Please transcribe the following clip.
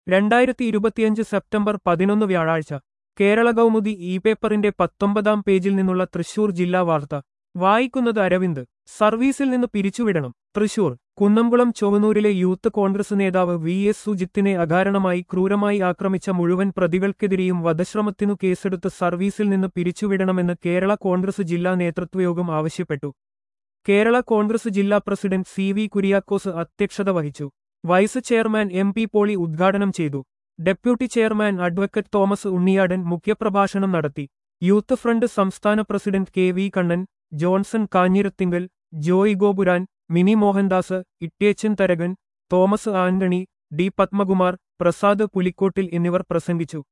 രണ്ടായിരത്തി ഇരുപത്തിയഞ്ച് സെപ്റ്റംബർ പതിനൊന്ന് വ്യാഴാഴ്ച കേരള കൗമുദി ഇ പേപ്പറിന്റെ പത്തൊമ്പതാം പേജിൽ നിന്നുള്ള തൃശൂർ ജില്ലാ വാർത്ത വായിക്കുന്നത് അരവിന്ദ് സർവീസിൽ നിന്ന് പിരിച്ചുവിടണം തൃശൂർ കുന്നംകുളം ചൊവ്വനൂരിലെ യൂത്ത് കോൺഗ്രസ് നേതാവ് വി എസ് സുജിത്തിനെ അകാരണമായി ക്രൂരമായി ആക്രമിച്ച മുഴുവൻ പ്രതികൾക്കെതിരെയും വധശ്രമത്തിനു കേസെടുത്ത് സർവീസിൽ നിന്ന് പിരിച്ചുവിടണമെന്ന് കേരള കോൺഗ്രസ് ജില്ലാ നേതൃത്വയോഗം ആവശ്യപ്പെട്ടു കേരള കോൺഗ്രസ് ജില്ലാ പ്രസിഡന്റ് സി വി കുര്യാക്കോസ് അധ്യക്ഷത വഹിച്ചു vice chairman M P Poly ഉദ്ഘാടനം ചെയ്തു deputy chairman advocate Thomas Unniyadan മുഖ്യപ്രഭാഷണം നടത്തി യൂത്ത് ഫ്രണ്ട് സംസ്ഥാന president K V Kannan Johnson Kanjirathingal Joy Gopuran Mini Mohandas Ittechan Tharakan Thomas Antony D Padmakumar Prasad Pulikottil എന്നിവർ പ്രസംഗിച്ചു